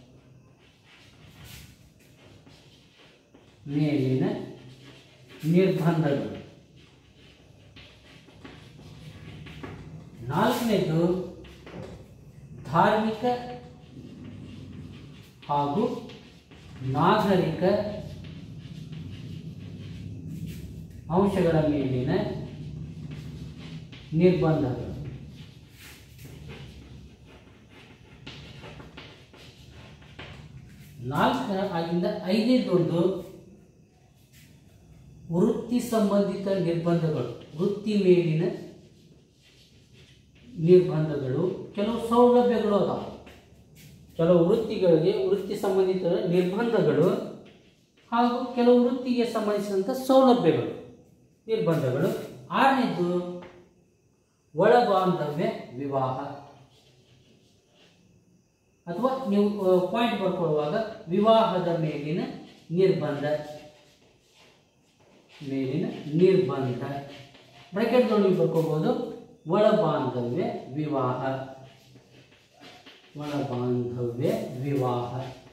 ಮೇಲಿನ ನಿರ್ಬಂಧಗಳು ನಾಲ್ಕನೇದು ಧಾರ್ಮಿಕ ಹಾಗೂ ನಾಗರಿಕ ಅಂಶಗಳ ಮೇಲಿನ ನಿರ್ಬಂಧಗಳು ನಾಲ್ಕರ ಆಗಿಂದ ಐದನೇದೊಂದು ವೃತ್ತಿ ಸಂಬಂಧಿತ ನಿರ್ಬಂಧಗಳು ವೃತ್ತಿ ಮೇಲಿನ ನಿರ್ಬಂಧಗಳು ಕೆಲವು ಸೌಲಭ್ಯಗಳು ಅದಾವೆ ಕೆಲವು ವೃತ್ತಿಗಳಿಗೆ ವೃತ್ತಿ ಸಂಬಂಧಿತ ನಿರ್ಬಂಧಗಳು ಹಾಗೂ ಕೆಲವು ವೃತ್ತಿಗೆ ಸಂಬಂಧಿಸಿದಂಥ ಸೌಲಭ್ಯಗಳು ನಿರ್ಬಂಧಗಳು ಆರನೇದು ಒಳಬಾಂಧವ್ಯ ವಿವಾಹ ಅಥವಾ ನೀವು ಪಾಯಿಂಟ್ ಬರ್ಕೊಳ್ಳುವಾಗ ವಿವಾಹದ ಮೇಲಿನ ನಿರ್ಬಂಧ ಮೇಲಿನ ನಿರ್ಬಂಧ ಬ್ರಾಕೆಟ್ಗಳು ನೀವು ಬರ್ಕೋಬಹುದು ಒಳಬಾಂಧವ್ಯ ವಿವಾಹ ಒಳಬಾಂಧವ್ಯ ವಿವಾಹ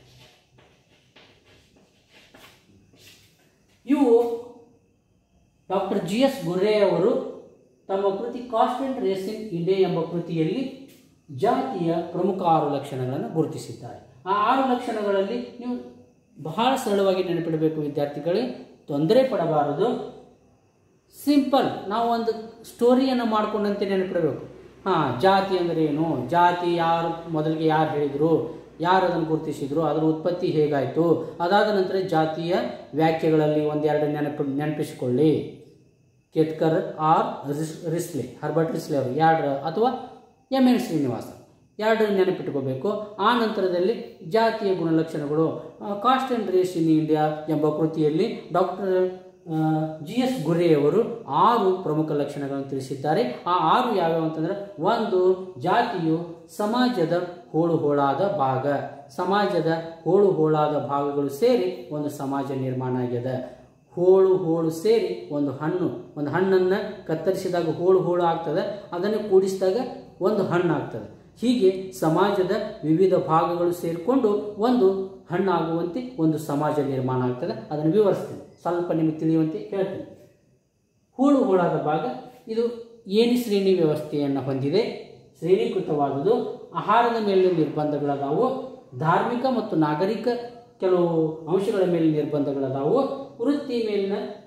ಇವು ಡಾಕ್ಟರ್ ಜಿ ಎಸ್ ಗುರ್ರೆ ಅವರು ತಮ್ಮ ಕೃತಿ cost and race in India ಎಂಬ ಕೃತಿಯಲ್ಲಿ ಜಾತಿಯ ಪ್ರಮುಖ ಆರು ಲಕ್ಷಣಗಳನ್ನು ಗುರುತಿಸಿದ್ದಾರೆ ಆ ಆರು ಲಕ್ಷಣಗಳಲ್ಲಿ ನೀವು ಬಹಳ ಸರಳವಾಗಿ ನೆನಪಿಡಬೇಕು ವಿದ್ಯಾರ್ಥಿಗಳಿಗೆ ತೊಂದರೆ ಪಡಬಾರದು ಸಿಂಪಲ್ ನಾವು ಒಂದು ಸ್ಟೋರಿಯನ್ನು ಮಾಡ್ಕೊಂಡಂತೆ ನೆನಪಿಡಬೇಕು ಹಾಂ ಜಾತಿ ಅಂದರೆ ಏನು ಜಾತಿ ಯಾರು ಮೊದಲಿಗೆ ಯಾರು ಹೇಳಿದರು ಯಾರು ಅದನ್ನು ಗುರುತಿಸಿದ್ರು ಅದರ ಉತ್ಪತ್ತಿ ಹೇಗಾಯಿತು ಅದಾದ ನಂತರ ಜಾತಿಯ ವ್ಯಾಖ್ಯೆಗಳಲ್ಲಿ ಒಂದೆರಡು ನೆನಪು ನೆನಪಿಸಿಕೊಳ್ಳಿ ಕೆತ್ಕರ್ ಆರ್ ರಿಸ್ ರಿಸ್ಲೆ ಹರ್ಬರ್ಟ್ ರಿಸ್ಲೆ ಅವರು ಎರಡು ಅಥವಾ ಎಮ್ ಎನ್ ಶ್ರೀನಿವಾಸ ಎರಡು ನೆನಪಿಟ್ಕೋಬೇಕು ಆ ನಂತರದಲ್ಲಿ ಜಾತಿಯ ಗುಣಲಕ್ಷಣಗಳು caste and race in India ಎಂಬ ಕೃತಿಯಲ್ಲಿ ಡಾಕ್ಟರ್ ಜಿ ಎಸ್ ಗುರೆಯವರು ಆರು ಪ್ರಮುಖ ಲಕ್ಷಣಗಳನ್ನು ತಿಳಿಸಿದ್ದಾರೆ ಆ ಆರು ಯಾವ್ಯಾವ ಅಂತಂದ್ರೆ ಒಂದು ಜಾತಿಯು ಸಮಾಜದ ಹೋಳು ಹೋಳಾದ ಭಾಗ ಸಮಾಜದ ಹೋಳು ಹೋಳಾದ ಭಾಗಗಳು ಸೇರಿ ಒಂದು ಸಮಾಜ ನಿರ್ಮಾಣ ಆಗ್ಯದ ಹೋಳು ಹೋಳು ಸೇರಿ ಒಂದು ಹಣ್ಣು ಒಂದು ಹಣ್ಣನ್ನು ಕತ್ತರಿಸಿದಾಗ ಹೋಳು ಹೋಳು ಆಗ್ತದೆ ಅದನ್ನು ಕೂಡಿಸಿದಾಗ ಒಂದು ಹಣ್ಣು ಆಗ್ತದೆ ಹೀಗೆ ಸಮಾಜದ ವಿವಿಧ ಭಾಗಗಳು ಸೇರಿಕೊಂಡು ಒಂದು ಹಣ್ಣಾಗುವಂತೆ ಒಂದು ಸಮಾಜ ನಿರ್ಮಾಣ ಆಗ್ತದೆ ಅದನ್ನು ವಿವರಿಸ್ತೀನಿ ಸ್ವಲ್ಪ ನಿಮಗೆ ತಿಳಿಯುವಂತೆ ಹೇಳ್ತೀನಿ ಹೂಳು ಹೋಳಾದ ಭಾಗ ಇದು ಏಣಿ ಶ್ರೇಣಿ ವ್ಯವಸ್ಥೆಯನ್ನು ಹೊಂದಿದೆ ಶ್ರೇಣೀಕೃತವಾದುದು ಆಹಾರದ ಮೇಲಿನ ನಿರ್ಬಂಧಗಳದಾವು ಧಾರ್ಮಿಕ ಮತ್ತು ನಾಗರಿಕ ಕೆಲವು ಅಂಶಗಳ ಮೇಲೆ ನಿರ್ಬಂಧಗಳದಾವು ವೃತ್ತಿ ಮೇಲಿನ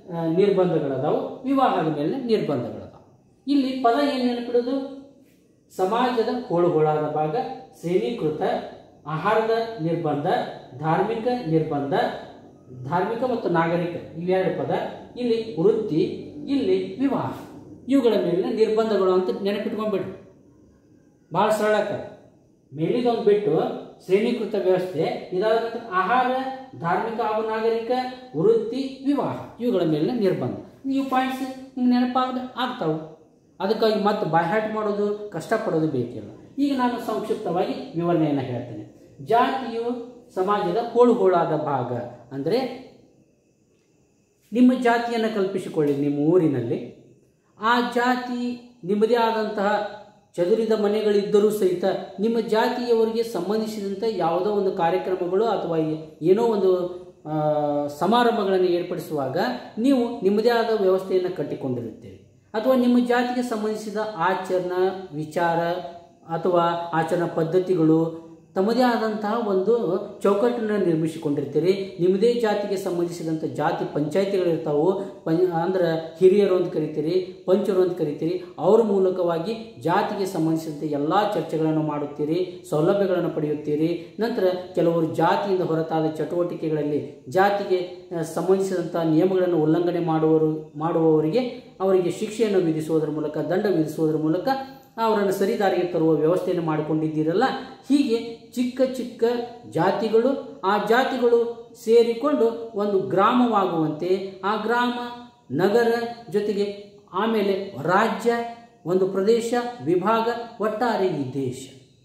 ಆ, ನಿರ್ಬಂಧಗಳದಾವು ವಿವಾಹದ ಮೇಲೆ ನಿರ್ಬಂಧಗಳದಾವು ಇಲ್ಲಿ ಪದ ಏನು ನೆನಪಿಡೋದು ಸಮಾಜದ ಹೋಳುಗೋಳಾದ ಭಾಗ ಶ್ರೇಣೀಕೃತ ಆಹಾರದ ನಿರ್ಬಂಧ ಧಾರ್ಮಿಕ ನಿರ್ಬಂಧ ಧಾರ್ಮಿಕ ಮತ್ತು ನಾಗರಿಕ ಇವೆರಡು ಪದ ಇಲ್ಲಿ ವೃತ್ತಿ ಇಲ್ಲಿ ವಿವಾಹ ಇವುಗಳ ಮೇಲಿನ ನಿರ್ಬಂಧಗಳು ಅಂತ ನೆನಪಿಟ್ಕೊಂಡ್ಬಿಡ್ರಿ ಭಾಳ ಸರಳ ಮೇಲಿದೊಂದು ಬಿಟ್ಟು ಶ್ರೇಣೀಕೃತ ವ್ಯವಸ್ಥೆ ಇದಾದ ನಂತರ ಆಹಾರ ಧಾರ್ಮಿಕ ಹಾಗೂ ನಾಗರಿಕ ವೃತ್ತಿ ವಿವಾಹ ಇವುಗಳ ಮೇಲಿನ ನಿರ್ಬಂಧ ಇವು ಪಾಯಿಂಟ್ಸ್ ಹಿಂಗೆ ನೆನಪಾಗ ಆಗ್ತಾವೆ ಅದಕ್ಕಾಗಿ ಮತ್ತೆ ಬಾಯ್ಹಾಟ್ ಮಾಡೋದು ಕಷ್ಟಪಡೋದು ಬೇಕಿಲ್ಲ ಈಗ ನಾನು ಸಂಕ್ಷಿಪ್ತವಾಗಿ ವಿವರಣೆಯನ್ನು ಹೇಳ್ತೇನೆ ಜಾತಿಯು ಸಮಾಜದ ಹೋಳುಗೋಳಾದ ಭಾಗ ಅಂದರೆ ನಿಮ್ಮ ಜಾತಿಯನ್ನು ಕಲ್ಪಿಸಿಕೊಳ್ಳಿ ನಿಮ್ಮ ಊರಿನಲ್ಲಿ ಆ ಜಾತಿ ನಿಮ್ಮದೇ ಆದಂತಹ ಚದುರಿದ ಮನೆಗಳಿದ್ದರೂ ಸಹಿತ ನಿಮ್ಮ ಜಾತಿಯವರಿಗೆ ಸಂಬಂಧಿಸಿದಂತೆ ಯಾವುದೋ ಒಂದು ಕಾರ್ಯಕ್ರಮಗಳು ಅಥವಾ ಏನೋ ಒಂದು ಆ, ಸಮಾರಂಭಗಳನ್ನು ಏರ್ಪಡಿಸುವಾಗ ನೀವು ನಿಮ್ಮದೇ ಆದ ವ್ಯವಸ್ಥೆಯನ್ನು ಕಟ್ಟಿಕೊಂಡಿರುತ್ತೀರಿ ಅಥವಾ ನಿಮ್ಮ ಜಾತಿಗೆ ಸಂಬಂಧಿಸಿದ ಆಚರಣ ವಿಚಾರ ಅಥವಾ ಆಚರಣಾ ಪದ್ಧತಿಗಳು ತಮ್ಮದೇ ಆದಂತಹ ಒಂದು ಚೌಕಟ್ಟನ್ನು ನಿರ್ಮಿಸಿಕೊಂಡಿರ್ತೀರಿ ನಿಮ್ಮದೇ ಜಾತಿಗೆ ಸಂಬಂಧಿಸಿದಂಥ ಜಾತಿ ಪಂಚಾಯಿತಿಗಳಿರ್ತಾವೆ ಪಂ ಅಂದ್ರೆ ಹಿರಿಯರು ಅಂತ ಕರಿತೀರಿ ಪಂಚರು ಅಂತ ಕರಿತೀರಿ ಅವ್ರ ಮೂಲಕವಾಗಿ ಜಾತಿಗೆ ಸಂಬಂಧಿಸಿದಂತೆ ಎಲ್ಲ ಚರ್ಚೆಗಳನ್ನು ಮಾಡುತ್ತೀರಿ ಸೌಲಭ್ಯಗಳನ್ನು ಪಡೆಯುತ್ತೀರಿ ನಂತರ ಕೆಲವರು ಜಾತಿಯಿಂದ ಹೊರತಾದ ಚಟುವಟಿಕೆಗಳಲ್ಲಿ ಜಾತಿಗೆ ಆ, ಸಂಬಂಧಿಸಿದಂಥ ನಿಯಮಗಳನ್ನು ಉಲ್ಲಂಘನೆ ಮಾಡುವವರು ಮಾಡುವವರಿಗೆ ಅವರಿಗೆ ಶಿಕ್ಷೆಯನ್ನು ವಿಧಿಸುವುದರ ಮೂಲಕ ದಂಡ ವಿಧಿಸುವುದರ ಮೂಲಕ ಅವರನ್ನು ಸರಿದಾರಿಗೆ ತರುವ ವ್ಯವಸ್ಥೆಯನ್ನು ಮಾಡಿಕೊಂಡಿದ್ದೀರಲ್ಲ ಹೀಗೆ ಚಿಕ್ಕ ಚಿಕ್ಕ ಜಾತಿಗಳು ಆ ಜಾತಿಗಳು ಸೇರಿಕೊಂಡು ಒಂದು ಗ್ರಾಮವಾಗುವಂತೆ ಆ ಗ್ರಾಮ ನಗರ ಜೊತೆಗೆ ಆಮೇಲೆ ರಾಜ್ಯ ಒಂದು ಪ್ರದೇಶ ವಿಭಾಗ ಒಟ್ಟಾರೆ ಈ ದೇಶ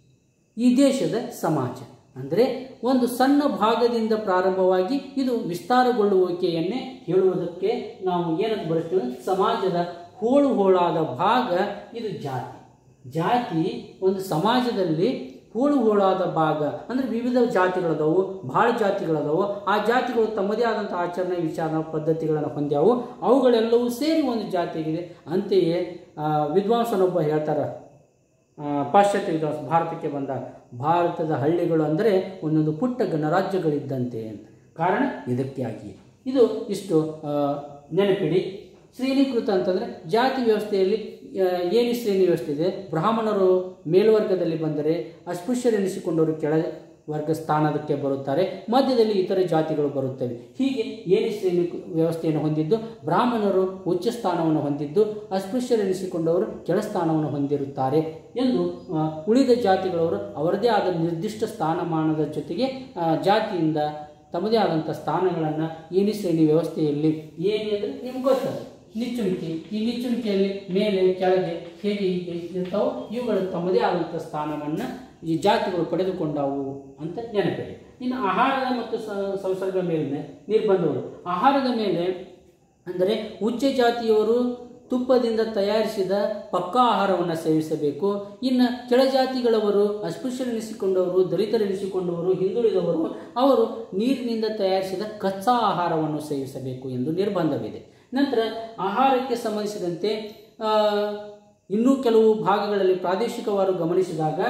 ಈ ದೇಶದ ಸಮಾಜ ಅಂದರೆ ಒಂದು ಸಣ್ಣ ಭಾಗದಿಂದ ಪ್ರಾರಂಭವಾಗಿ ಇದು ವಿಸ್ತಾರಗೊಳ್ಳುವಿಕೆಯನ್ನೇ ಹೇಳುವುದಕ್ಕೆ ನಾವು ಏನಂತ ಬಳಸ್ತೀವಿ ಅಂದ್ರೆ ಸಮಾಜದ ಹೋಳು ಹೋಳಾದ ಭಾಗ ಇದು ಜಾತಿ ಜಾತಿ ಒಂದು ಸಮಾಜದಲ್ಲಿ ಹೋಳು ಹೋಳಾದ ಭಾಗ ಅಂದರೆ ವಿವಿಧ ಜಾತಿಗಳದವು ಭಾಳ ಜಾತಿಗಳದವು ಆ ಜಾತಿಗಳು ತಮ್ಮದೇ ಆದಂಥ ಆಚರಣೆ ವಿಚಾರ ಪದ್ಧತಿಗಳನ್ನು ಹೊಂದ್ಯಾವು ಅವುಗಳೆಲ್ಲವೂ ಸೇರಿ ಒಂದು ಜಾತಿಯಾಗಿದೆ ಅಂತೆಯೇ ಆ, ವಿದ್ವಾಂಸನೊಬ್ಬ ಹೇಳ್ತಾರೆ ಆ, ಪಾಶ್ಚಾತ್ಯ ವಿದ್ವಾಂಸ ಭಾರತಕ್ಕೆ ಬಂದ ಭಾರತದ ಹಳ್ಳಿಗಳು ಅಂದರೆ ಒಂದೊಂದು ಪುಟ್ಟ ಗಣರಾಜ್ಯಗಳಿದ್ದಂತೆ ಅಂತ ಕಾರಣ ಇದಕ್ಕೆ ಆಗಿ ಇದು ಇಷ್ಟು ಆ, ನೆನಪಿಡಿ ಶ್ರೇಣೀಕೃತ ಅಂತಂದರೆ ಜಾತಿ ವ್ಯವಸ್ಥೆಯಲ್ಲಿ ಆ, ಏನು ಶ್ರೇಣಿ ವ್ಯವಸ್ಥೆ ಇದೆ ಬ್ರಾಹ್ಮಣರು ಮೇಲ್ವರ್ಗದಲ್ಲಿ ಬಂದರೆ ಅಸ್ಪೃಶ್ಯರೆನಿಸಿಕೊಂಡವರು ಕೆಳ ವರ್ಗ ಸ್ಥಾನದಕ್ಕೆ ಬರುತ್ತಾರೆ ಮಧ್ಯದಲ್ಲಿ ಇತರ ಜಾತಿಗಳು ಬರುತ್ತವೆ ಹೀಗೆ ಏನಿ ಶ್ರೇಣಿ ವ್ಯವಸ್ಥೆಯನ್ನು ಹೊಂದಿದ್ದು ಬ್ರಾಹ್ಮಣರು ಉಚ್ಚ ಸ್ಥಾನವನ್ನು ಹೊಂದಿದ್ದು ಅಸ್ಪೃಶ್ಯರೆನಿಸಿಕೊಂಡವರು ಕೆಳ ಸ್ಥಾನವನ್ನು ಹೊಂದಿರುತ್ತಾರೆ ಎಂದು ಆ, ಉಳಿದ ಜಾತಿಗಳವರು ಅವರದೇ ಆದ ನಿರ್ದಿಷ್ಟ ಸ್ಥಾನಮಾನದ ಜೊತೆಗೆ ಆ, ಜಾತಿಯಿಂದ ತಮ್ಮದೇ ಆದಂಥ ಸ್ಥಾನಗಳನ್ನು ಏನಿ ಶ್ರೇಣಿ ವ್ಯವಸ್ಥೆಯಲ್ಲಿ ಏನಿ ಅಂದರೆ ನಿಮ್ಗೆ ಗೊತ್ತದ ನಿಚ್ಚುಣಿಕೆ ಈ ನಿಚ್ಚುಣಿಕೆಯಲ್ಲಿ ಮೇಲೆ ಕೆಳಗೆ ಹೇಗೆ ಹೀಗೆ ಇರ್ತಾವೋ ಇವುಗಳು ತಮ್ಮದೇ ಆದಂಥ ಸ್ಥಾನವನ್ನು ಈ ಜಾತಿಗಳು ಪಡೆದುಕೊಂಡವು ಅಂತ ನೆನಪಿಡಿ ಇನ್ನು ಆಹಾರದ ಮತ್ತು ಸ- ಸಂಸರ್ಗ ಮೇಲಿನ ನಿರ್ಬಂಧಗಳು ಆಹಾರದ ಮೇಲೆ ಅಂದರೆ ಉಚ್ಚ ಜಾತಿಯವರು ತುಪ್ಪದಿಂದ ತಯಾರಿಸಿದ ಪಕ್ಕಾ ಆಹಾರವನ್ನು ಸೇವಿಸಬೇಕು ಇನ್ನು ಕೆಳಜಾತಿಗಳವರು ಅಸ್ಪೃಶ್ಯರೆನಿಸಿಕೊಂಡವರು ದಲಿತರೆನಿಸಿಕೊಂಡವರು ಹಿಂದುಳಿದವರು ಅವರು ನೀರಿನಿಂದ ತಯಾರಿಸಿದ ಕಚ್ಚಾ ಆಹಾರವನ್ನು ಸೇವಿಸಬೇಕು ಎಂದು ನಿರ್ಬಂಧವಿದೆ ನಂತರ ಆಹಾರಕ್ಕೆ ಸಂಬಂಧಿಸಿದಂತೆ ಆ, ಇನ್ನೂ ಕೆಲವು ಭಾಗಗಳಲ್ಲಿ ಪ್ರಾದೇಶಿಕವಾರು ಗಮನಿಸಿದಾಗ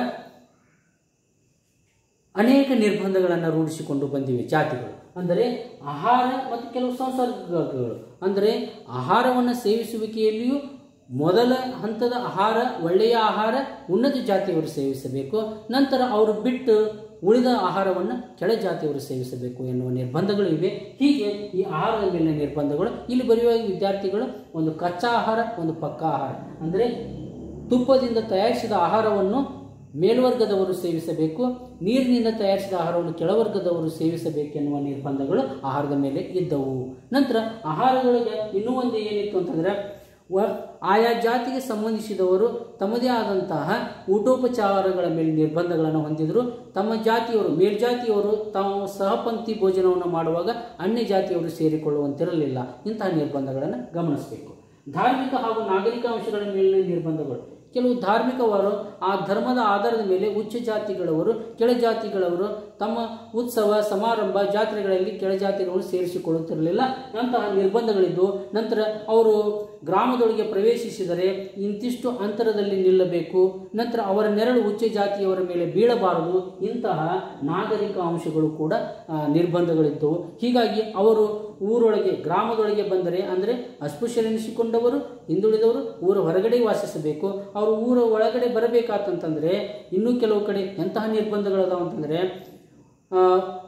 ಅನೇಕ ನಿರ್ಬಂಧಗಳನ್ನು ರೂಢಿಸಿಕೊಂಡು ಬಂದಿವೆ ಜಾತಿಗಳು ಅಂದರೆ ಆಹಾರ ಮತ್ತು ಕೆಲವು ಸಂಸರ್ಗಗಳು ಅಂದರೆ ಆಹಾರವನ್ನು ಸೇವಿಸುವಿಕೆಯಲ್ಲಿಯೂ ಮೊದಲ ಹಂತದ ಆಹಾರ ಒಳ್ಳೆಯ ಆಹಾರ ಉನ್ನತ ಜಾತಿಯವರು ಸೇವಿಸಬೇಕು ನಂತರ ಅವರು ಬಿಟ್ಟು ಉಳಿದ ಆಹಾರವನ್ನು ಕೆಳ ಜಾತಿಯವರು ಸೇವಿಸಬೇಕು ಎನ್ನುವ ನಿರ್ಬಂಧಗಳು ಇವೆ ಹೀಗೆ ಈ ಆಹಾರದ ಮೇಲಿನ ನಿರ್ಬಂಧಗಳು ಇಲ್ಲಿ ಬರೆಯುವ ವಿದ್ಯಾರ್ಥಿಗಳು ಒಂದು ಕಚ್ಚಾ ಆಹಾರ ಒಂದು ಪಕ್ಕಾ ಆಹಾರ ಅಂದರೆ ತುಪ್ಪದಿಂದ ತಯಾರಿಸಿದ ಆಹಾರವನ್ನು ಮೇಲ್ವರ್ಗದವರು ಸೇವಿಸಬೇಕು ನೀರಿನಿಂದ ತಯಾರಿಸಿದ ಆಹಾರವನ್ನು ಕೆಳವರ್ಗದವರು ಸೇವಿಸಬೇಕೆನ್ನುವ ನಿರ್ಬಂಧಗಳು ಆಹಾರದ ಮೇಲೆ ಇದ್ದವು ನಂತರ ಆಹಾರಗಳಿಗೆ ಇನ್ನೂ ಒಂದು ಏನಿತ್ತು ಅಂತಂದರೆ ವ ಆಯಾ ಜಾತಿಗೆ ಸಂಬಂಧಿಸಿದವರು ತಮ್ಮದೇ ಆದಂತಹ ಊಟೋಪಚಾರಗಳ ಮೇಲೆ ನಿರ್ಬಂಧಗಳನ್ನು ಹೊಂದಿದ್ರು ತಮ್ಮ ಜಾತಿಯವರು ಮೇಲ್ಜಾತಿಯವರು ತಾವು ಸಹಪಂಕ್ತಿ ಭೋಜನವನ್ನು ಮಾಡುವಾಗ ಅನ್ಯ ಜಾತಿಯವರು ಸೇರಿಕೊಳ್ಳುವಂತಿರಲಿಲ್ಲ ಇಂತಹ ನಿರ್ಬಂಧಗಳನ್ನು ಗಮನಿಸಬೇಕು ಧಾರ್ಮಿಕ ಹಾಗೂ ನಾಗರಿಕ ಅಂಶಗಳ ಮೇಲಿನ ನಿರ್ಬಂಧಗಳು ಕೆಲವು ಧಾರ್ಮಿಕವರು ಆ ಧರ್ಮದ ಆಧಾರದ ಮೇಲೆ ಉಚ್ಚ ಜಾತಿಗಳವರು ಕೆಳಜಾತಿಗಳವರು ತಮ್ಮ ಉತ್ಸವ ಸಮಾರಂಭ ಜಾತ್ರೆಗಳಲ್ಲಿ ಕೆಳಜಾತಿಗಳು ಸೇರಿಸಿಕೊಳ್ಳುತ್ತಿರಲಿಲ್ಲ ಅಂತಹ ನಿರ್ಬಂಧಗಳಿದ್ದು ನಂತರ ಅವರು ಗ್ರಾಮದೊಳಗೆ ಪ್ರವೇಶಿಸಿದರೆ ಇಂತಿಷ್ಟು ಅಂತರದಲ್ಲಿ ನಿಲ್ಲಬೇಕು ನಂತರ ಅವರ ನೆರಳು ಉಚ್ಚ ಜಾತಿಯವರ ಮೇಲೆ ಬೀಳಬಾರದು ಇಂತಹ ನಾಗರಿಕ ಅಂಶಗಳು ಕೂಡ ಆ, ನಿರ್ಬಂಧಗಳಿದ್ದವು ಹೀಗಾಗಿ ಅವರು ಊರೊಳಗೆ ಗ್ರಾಮದೊಳಗೆ ಬಂದರೆ ಅಂದರೆ ಅಸ್ಪೃಶ್ಯರೆನಿಸಿಕೊಂಡವರು ಹಿಂದುಳಿದವರು ಊರ ಹೊರಗಡೆ ವಾಸಿಸಬೇಕು ಅವರು ಊರ ಒಳಗಡೆ ಬರಬೇಕಾತಂತಂದರೆ ಇನ್ನೂ ಕೆಲವು ಕಡೆ ಎಂತಹ ನಿರ್ಬಂಧಗಳದಾವ ಅಂತಂದರೆ ಆ,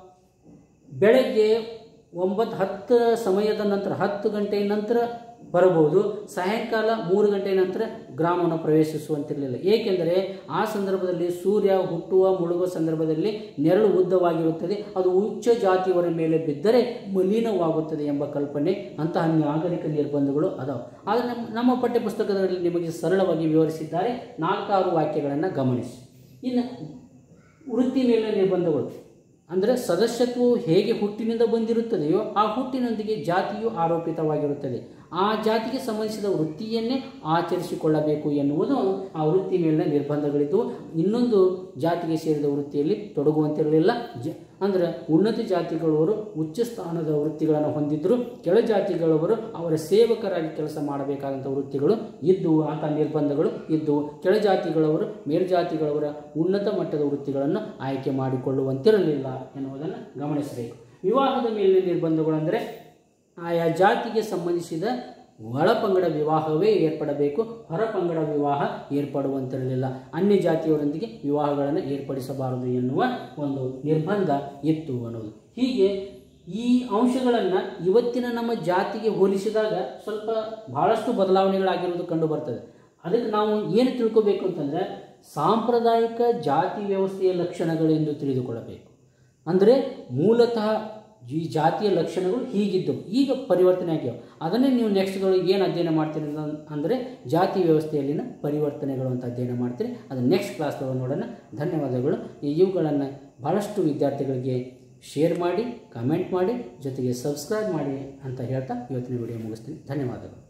ಬೆಳಗ್ಗೆ ಒಂಬತ್ತು ಹತ್ತು ಸಮಯದ ನಂತರ ಹತ್ತು ಗಂಟೆಯ ನಂತರ ಬರಬಹುದು ಸಾಯಂಕಾಲ ಮೂರು ಗಂಟೆಯ ನಂತರ ಗ್ರಾಮವನ್ನು ಪ್ರವೇಶಿಸುವಂತಿರಲಿಲ್ಲ ಏಕೆಂದರೆ ಆ ಸಂದರ್ಭದಲ್ಲಿ ಸೂರ್ಯ ಹುಟ್ಟುವ ಮುಳುಗುವ ಸಂದರ್ಭದಲ್ಲಿ ನೆರಳು ಉದ್ದವಾಗಿರುತ್ತದೆ ಅದು ಉಚ್ಚ ಜಾತಿಯವರ ಮೇಲೆ ಬಿದ್ದರೆ ಮಲಿನವಾಗುತ್ತದೆ ಎಂಬ ಕಲ್ಪನೆ ಅಂತಹ ನಾಗರಿಕ ನಿರ್ಬಂಧಗಳು ಅದಾವೆ ಆದರೆ ನಮ್ಮ ನಮ್ಮ ಪಠ್ಯಪುಸ್ತಕದಲ್ಲಿ ನಿಮಗೆ ಸರಳವಾಗಿ ವಿವರಿಸಿದ್ದಾರೆ ನಾಲ್ಕಾರು ವಾಕ್ಯಗಳನ್ನು ಗಮನಿಸಿ ಇನ್ನು ವೃತ್ತಿ ಮೇಲಿನ ನಿರ್ಬಂಧಗಳು ಅಂದರೆ ಸದಸ್ಯತ್ವವು ಹೇಗೆ ಹುಟ್ಟಿನಿಂದ ಬಂದಿರುತ್ತದೆಯೋ ಆ ಹುಟ್ಟಿನೊಂದಿಗೆ ಜಾತಿಯು ಆರೋಪಿತವಾಗಿರುತ್ತದೆ ಆ ಜಾತಿಗೆ ಸಂಬಂಧಿಸಿದ ವೃತ್ತಿಯನ್ನೇ ಆಚರಿಸಿಕೊಳ್ಳಬೇಕು ಎನ್ನುವುದು ಆ ವೃತ್ತಿ ಮೇಲಿನ ನಿರ್ಬಂಧಗಳಿದ್ದವು ಇನ್ನೊಂದು ಜಾತಿಗೆ ಸೇರಿದ ವೃತ್ತಿಯಲ್ಲಿ ತೊಡಗುವಂತಿರಲಿಲ್ಲ ಜ ಅಂದರೆ ಉನ್ನತ ಜಾತಿಗಳವರು ಉಚ್ಚ ಸ್ಥಾನದ ವೃತ್ತಿಗಳನ್ನು ಹೊಂದಿದ್ದರು ಕೆಳ ಜಾತಿಗಳವರು ಅವರ ಸೇವಕರಾಗಿ ಕೆಲಸ ಮಾಡಬೇಕಾದಂಥ ವೃತ್ತಿಗಳು ಇದ್ದವು ಅಂಥ ನಿರ್ಬಂಧಗಳು ಇದ್ದವು ಕೆಳ ಜಾತಿಗಳವರು ಮೇಲ್ಜಾತಿಗಳವರ ಉನ್ನತ ಮಟ್ಟದ ವೃತ್ತಿಗಳನ್ನು ಆಯ್ಕೆ ಮಾಡಿಕೊಳ್ಳುವಂತಿರಲಿಲ್ಲ ಎನ್ನುವುದನ್ನು ಗಮನಿಸಬೇಕು ವಿವಾಹದ ಮೇಲಿನ ನಿರ್ಬಂಧಗಳು ಅಂದರೆ ಆಯಾ ಜಾತಿಗೆ ಸಂಬಂಧಿಸಿದ ಒಳಪಂಗಡ ವಿವಾಹವೇ ಏರ್ಪಡಬೇಕು ಹೊರಪಂಗಡ ವಿವಾಹ ಏರ್ಪಡುವಂತಿರಲಿಲ್ಲ ಅನ್ಯ ಜಾತಿಯವರೊಂದಿಗೆ ವಿವಾಹಗಳನ್ನು ಏರ್ಪಡಿಸಬಾರದು ಎನ್ನುವ ಒಂದು ನಿರ್ಬಂಧ ಇತ್ತು ಅನ್ನೋದು ಹೀಗೆ ಈ ಅಂಶಗಳನ್ನು ಇವತ್ತಿನ ನಮ್ಮ ಜಾತಿಗೆ ಹೋಲಿಸಿದಾಗ ಸ್ವಲ್ಪ ಬಹಳಷ್ಟು ಬದಲಾವಣೆಗಳಾಗಿರುವುದು ಕಂಡು ಬರ್ತದೆ ಅದಕ್ಕೆ ನಾವು ಏನು ತಿಳ್ಕೋಬೇಕು ಅಂತಂದರೆ ಸಾಂಪ್ರದಾಯಿಕ ಜಾತಿ ವ್ಯವಸ್ಥೆಯ ಲಕ್ಷಣಗಳೆಂದು ತಿಳಿದುಕೊಳ್ಳಬೇಕು ಅಂದರೆ ಮೂಲತಃ ಈ ಜಾತಿಯ ಲಕ್ಷಣಗಳು ಹೀಗಿದ್ದವು ಈಗ ಪರಿವರ್ತನೆ ಆಗ್ಯಾವ ಅದನ್ನೇ ನೀವು ನೆಕ್ಸ್ಟ್ಗಳು ಏನು ಅಧ್ಯಯನ ಮಾಡ್ತೀರಿ ಅಂತ- ಅಂದರೆ ಜಾತಿ ವ್ಯವಸ್ಥೆಯಲ್ಲಿನ ಪರಿವರ್ತನೆಗಳು ಅಂತ ಅಧ್ಯಯನ ಮಾಡ್ತೀರಿ ಅದು ನೆಕ್ಸ್ಟ್ ಕ್ಲಾಸ್ದೊಳಗೆ ನೋಡೋಣ ಧನ್ಯವಾದಗಳು ಈ ಇವುಗಳನ್ನು ಭಾಳಷ್ಟು ವಿದ್ಯಾರ್ಥಿಗಳಿಗೆ ಶೇರ್ ಮಾಡಿ ಕಮೆಂಟ್ ಮಾಡಿ ಜೊತೆಗೆ ಸಬ್ಸ್ಕ್ರೈಬ್ ಮಾಡಿ ಅಂತ ಹೇಳ್ತಾ ಇವತ್ತಿನ ವಿಡಿಯೋ ಮುಗಿಸ್ತೀನಿ ಧನ್ಯವಾದಗಳು